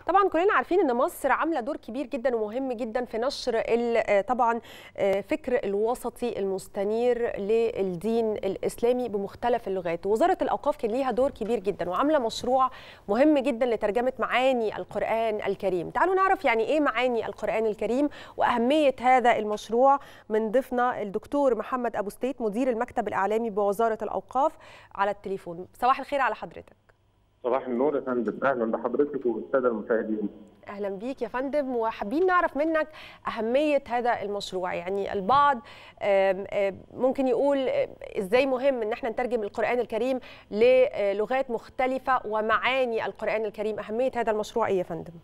طبعا كلنا عارفين ان مصر عامله دور كبير جدا ومهم جدا في نشر طبعا فكر الوسطي المستنير للدين الاسلامي بمختلف اللغات وزاره الاوقاف كان ليها دور كبير جدا وعامله مشروع مهم جدا لترجمه معاني القران الكريم تعالوا نعرف يعني ايه معاني القران الكريم واهميه هذا المشروع من ضيفنا الدكتور محمد ابو ستيت مدير المكتب الاعلامي بوزاره الاوقاف على التليفون صباح الخير على حضرتك صباح النور يا فندم اهلا بحضرتك والساده المشاهدين اهلا بيك يا فندم وحابين نعرف منك اهميه هذا المشروع يعني البعض ممكن يقول ازاي مهم ان احنا نترجم القران الكريم للغات مختلفه ومعاني القران الكريم اهميه هذا المشروع ايه يا فندم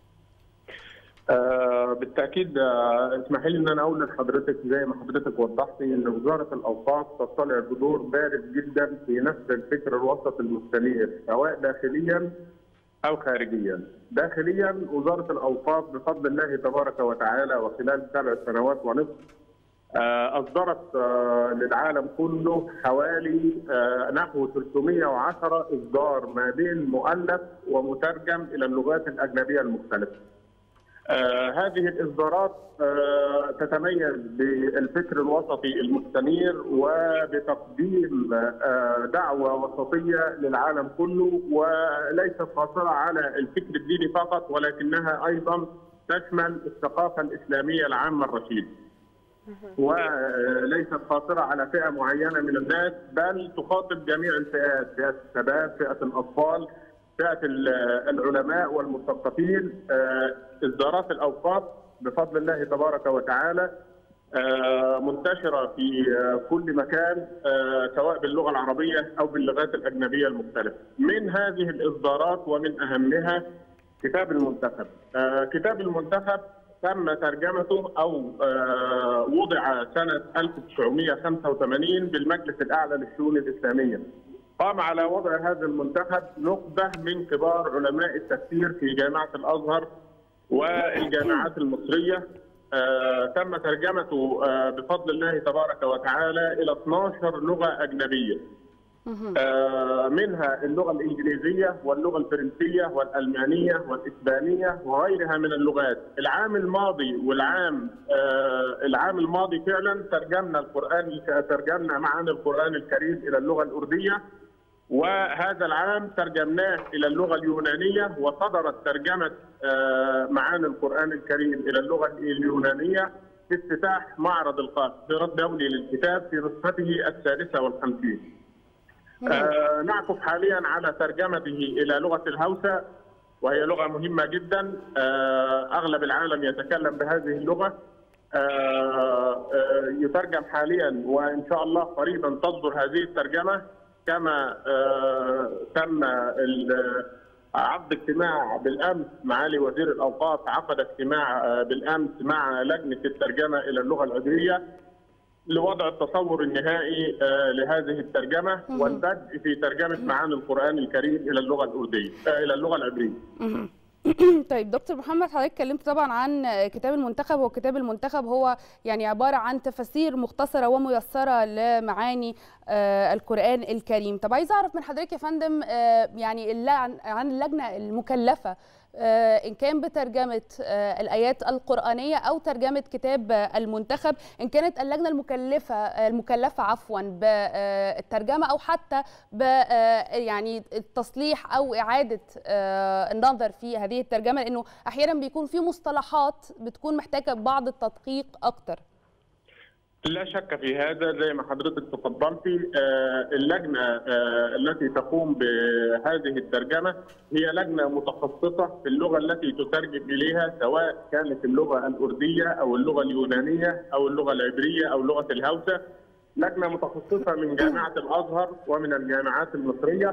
آه بالتاكيد آه اسمحي لي ان انا اقول لحضرتك زي ما حضرتك وضحتي ان وزاره الاوقاف تطلع بدور بارز جدا في نشر الفكر الوسط المستنير سواء داخليا او خارجيا. داخليا وزاره الاوقاف بفضل الله تبارك وتعالى وخلال سبع سنوات ونصف آه اصدرت للعالم كله حوالي نحو 310 اصدار ما بين مؤلف ومترجم الى اللغات الاجنبيه المختلفه. آه هذه الإصدارات آه تتميز بالفكر الوسطي المستنير وبتقديم آه دعوة وسطية للعالم كله وليست قاصرة على الفكر الديني فقط ولكنها أيضا تشمل الثقافة الإسلامية العامة الرشيدة وليست قاصرة على فئة معينة من الناس بل تخاطب جميع الفئات فئة الشباب فئة الأطفال فئه العلماء والمثقفين اصدارات الاوقاف بفضل الله تبارك وتعالى منتشره في كل مكان سواء باللغه العربيه او باللغات الاجنبيه المختلفه. من هذه الاصدارات ومن اهمها كتاب المنتخب. كتاب المنتخب تم ترجمته او وضع سنه 1985 بالمجلس الاعلى للشؤون الاسلاميه. قام على وضع هذا المنتخب نخبه من كبار علماء التفسير في جامعه الازهر والجامعات المصريه آه تم ترجمته آه بفضل الله تبارك وتعالى الى 12 لغه اجنبيه آه منها اللغه الانجليزيه واللغه الفرنسيه والالمانيه والاسبانيه وغيرها من اللغات العام الماضي والعام العام الماضي فعلا ترجمنا القران ترجمنا معاني القران الكريم الى اللغه الارديه وهذا العام ترجمناه الى اللغه اليونانيه وصدرت ترجمه معاني القران الكريم الى اللغه اليونانيه في افتتاح معرض القاهره الدولي للكتاب في نسخته السادسه والخمسين. آه نعكف حاليا على ترجمته الى لغه الهوسه وهي لغه مهمه جدا آه اغلب العالم يتكلم بهذه اللغه آه يترجم حاليا وان شاء الله قريبا تصدر هذه الترجمه كما تم عقد اجتماع بالامس معالي وزير الاوقاف عقد اجتماع بالامس مع لجنه الترجمه الى اللغه العبريه لوضع التصور النهائي لهذه الترجمه والبدء في ترجمه معاني القران الكريم الى اللغه الارديه الى اللغه العبريه. طيب دكتور محمد حضرتك اتكلمت طبعا عن كتاب المنتخب وكتاب المنتخب هو يعني عباره عن تفاسير مختصره وميسره لمعاني القران الكريم طب عايز اعرف من حضرتك يا فندم يعني عن اللجنه المكلفه ان كان بترجمه الايات القرانيه او ترجمه كتاب المنتخب ان كانت اللجنه المكلفه المكلفه عفوا بالترجمه او حتى ب يعني التصليح او اعاده النظر في هذه الترجمه لانه احيانا بيكون في مصطلحات بتكون محتاجه بعض التدقيق اكتر لا شك في هذا زي ما حضرتك تفضلتي اللجنه التي تقوم بهذه الترجمه هي لجنه متخصصه في اللغه التي تترجم اليها سواء كانت اللغه الارديه او اللغه اليونانيه او اللغه العبريه او لغه الهوسه لجنه متخصصه من جامعه الازهر ومن الجامعات المصريه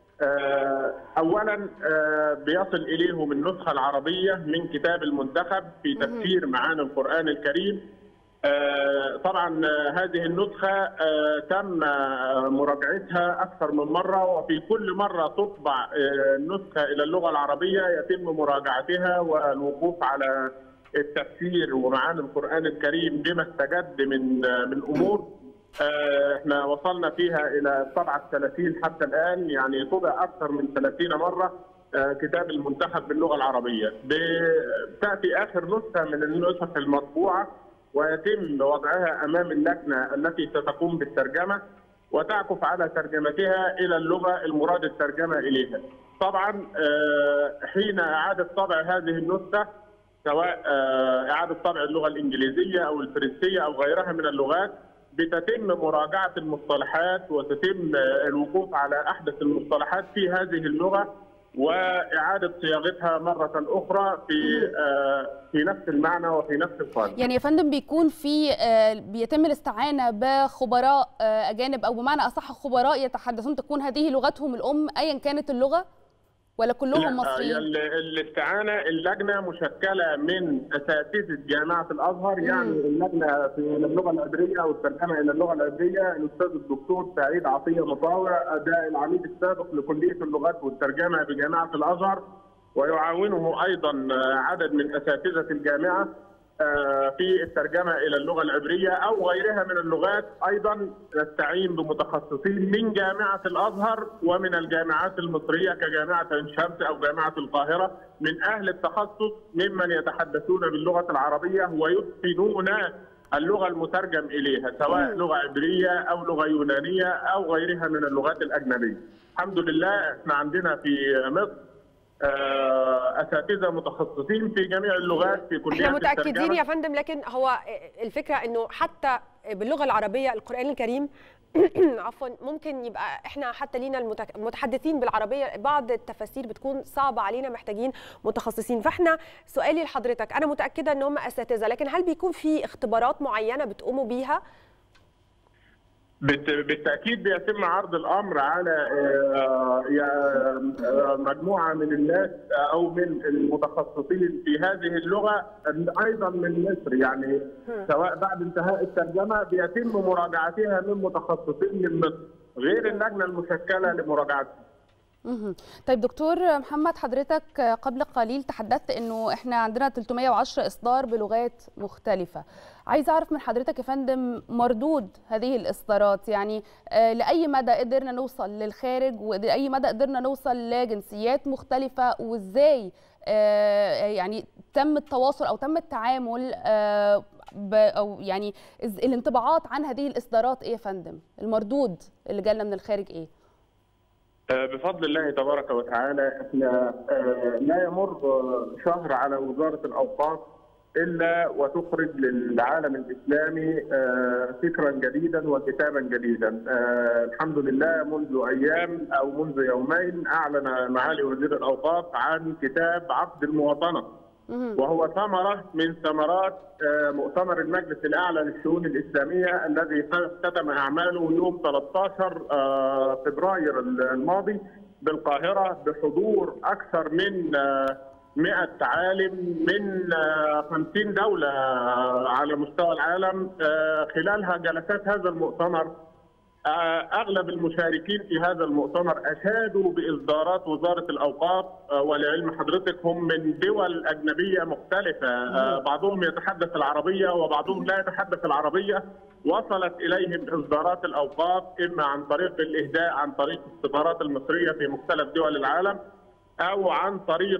اولا بيصل اليهم النسخه العربيه من كتاب المنتخب في تفسير معاني القران الكريم طبعا هذه النسخة تم مراجعتها أكثر من مرة وفي كل مرة تطبع النسخة إلى اللغة العربية يتم مراجعتها والوقوف على التفسير ومعاني القرآن الكريم بما استجد من من أمور احنا وصلنا فيها إلى الطبعة 30 حتى الآن يعني طبع أكثر من 30 مرة كتاب المنتخب باللغه العربيه. تاتي اخر نسخه من النسخ المطبوعه ويتم وضعها امام اللجنه التي ستقوم بالترجمه وتعكف على ترجمتها الى اللغه المراد الترجمه اليها. طبعا حين اعاده طبع هذه النسخه سواء اعاده طبع اللغه الانجليزيه او الفرنسيه او غيرها من اللغات بتتم مراجعه المصطلحات وتتم الوقوف على احدث المصطلحات في هذه اللغه واعاده صياغتها مره اخرى في في نفس المعنى وفي نفس القالب. يعني يا فندم بيكون في بيتم الاستعانه بخبراء اجانب او بمعنى اصح خبراء يتحدثون تكون هذه لغتهم الام ايا كانت اللغه؟ ولا كلهم مصريين؟ الاستعانه اللجنه مشكله من اساتذه جامعه الازهر يعني اللجنه في اللغه العبريه او الترجمه الى اللغه العبريه الاستاذ الدكتور سعيد عطيه مطاوع ده العميد السابق لكليه اللغات والترجمه بجامعه الازهر ويعاونه ايضا عدد من اساتذه الجامعه في الترجمه الى اللغه العبريه او غيرها من اللغات ايضا نستعين بمتخصصين من جامعه الازهر ومن الجامعات المصريه كجامعه عين شمس او جامعه القاهره من اهل التخصص ممن يتحدثون باللغه العربيه ويتقنون اللغه المترجم اليها سواء لغه عبريه او لغه يونانيه او غيرها من اللغات الاجنبيه. الحمد لله احنا عندنا في مصر اساتذه متخصصين في جميع اللغات في كليات احنا متاكدين يا فندم لكن هو الفكره انه حتى باللغه العربيه القران الكريم عفوا ممكن يبقى احنا حتى لينا المتحدثين بالعربيه بعض التفاسير بتكون صعبه علينا محتاجين متخصصين فاحنا سؤالي لحضرتك انا متاكده ان هم اساتذه لكن هل بيكون في اختبارات معينه بتقوموا بيها بالتاكيد بيتم عرض الامر على مجموعه من الناس او من المتخصصين في هذه اللغه ايضا من مصر يعني سواء بعد انتهاء الترجمه بيتم مراجعتها من متخصصين من مصر غير اللجنه المشكله لمراجعتها. طيب دكتور محمد حضرتك قبل قليل تحدثت انه احنا عندنا 310 اصدار بلغات مختلفه عايز اعرف من حضرتك يا فندم مردود هذه الاصدارات يعني لاي مدى قدرنا نوصل للخارج ولاي مدى قدرنا نوصل لجنسيات مختلفه وازاي يعني تم التواصل او تم التعامل او يعني الانطباعات عن هذه الاصدارات ايه يا فندم المردود اللي جالنا من الخارج ايه بفضل الله تبارك وتعالى احنا لا يمر شهر على وزاره الاوقاف الا وتخرج للعالم الاسلامي فكرا جديدا وكتابا جديدا. الحمد لله منذ ايام او منذ يومين اعلن معالي وزير الاوقاف عن كتاب عقد المواطنه. وهو ثمره من ثمرات مؤتمر المجلس الاعلى للشؤون الاسلاميه الذي اختتم اعماله يوم 13 فبراير الماضي بالقاهره بحضور اكثر من 100 عالم من 50 دوله على مستوى العالم خلالها جلسات هذا المؤتمر اغلب المشاركين في هذا المؤتمر اشادوا باصدارات وزاره الاوقاف ولعلم حضرتك هم من دول اجنبيه مختلفه بعضهم يتحدث العربيه وبعضهم لا يتحدث العربيه وصلت اليهم اصدارات الاوقاف اما عن طريق الاهداء عن طريق السفارات المصريه في مختلف دول العالم او عن طريق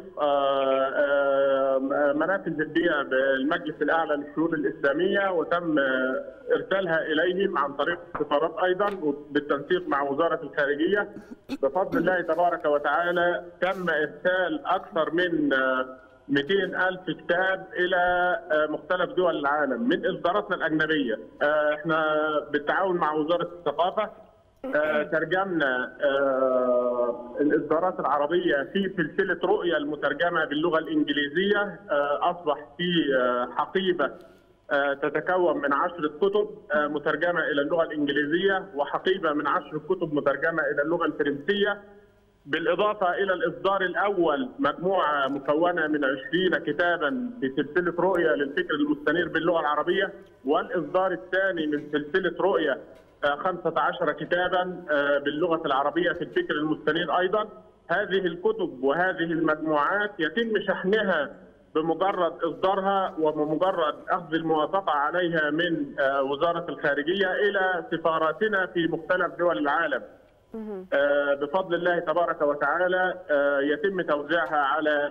منافذ البيئه بالمجلس الاعلى للشؤون الاسلاميه وتم ارسالها اليهم عن طريق السفارات ايضا بالتنسيق مع وزاره الخارجيه بفضل الله تبارك وتعالى تم ارسال اكثر من 200 ألف كتاب إلى مختلف دول العالم من إصداراتنا الأجنبية إحنا بالتعاون مع وزارة الثقافة ترجمنا الاصدارات العربيه في سلسله رؤيه المترجمه باللغه الانجليزيه اصبح في حقيبه تتكون من عشرة كتب مترجمة إلى اللغة الإنجليزية وحقيبة من عشر كتب مترجمة إلى اللغة الفرنسية بالإضافة إلى الإصدار الأول مجموعة مكونة من 20 كتابا في سلسلة رؤية للفكر المستنير باللغة العربية والإصدار الثاني من سلسلة رؤية 15 كتابا باللغة العربية في الفكر المستنير أيضا هذه الكتب وهذه المجموعات يتم شحنها بمجرد إصدارها وبمجرد أخذ الموافقة عليها من وزارة الخارجية إلى سفاراتنا في مختلف دول العالم بفضل الله تبارك وتعالى يتم توزيعها على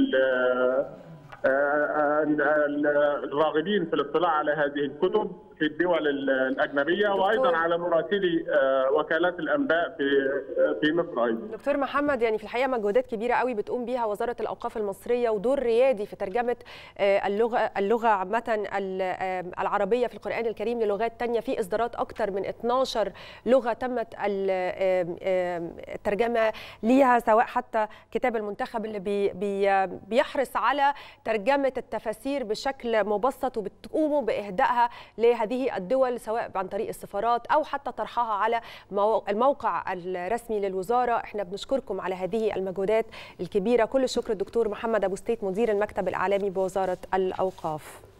الراغبين في الاطلاع على هذه الكتب في الدول الاجنبيه وايضا على مراسلي وكالات الانباء في في مصر ايضا. دكتور محمد يعني في الحقيقه مجهودات كبيره قوي بتقوم بيها وزاره الاوقاف المصريه ودور ريادي في ترجمه اللغه اللغه عامه العربيه في القران الكريم للغات ثانيه في اصدارات اكثر من 12 لغه تمت الترجمه ليها سواء حتى كتاب المنتخب اللي بي بي بيحرص على ترجمه التفاسير بشكل مبسط وبتقوموا باهدائها لهذه الدول سواء عن طريق السفارات او حتى طرحها على الموقع الرسمي للوزاره احنا بنشكركم على هذه المجهودات الكبيره كل الشكر الدكتور محمد ابو ستيت مدير المكتب الاعلامي بوزاره الاوقاف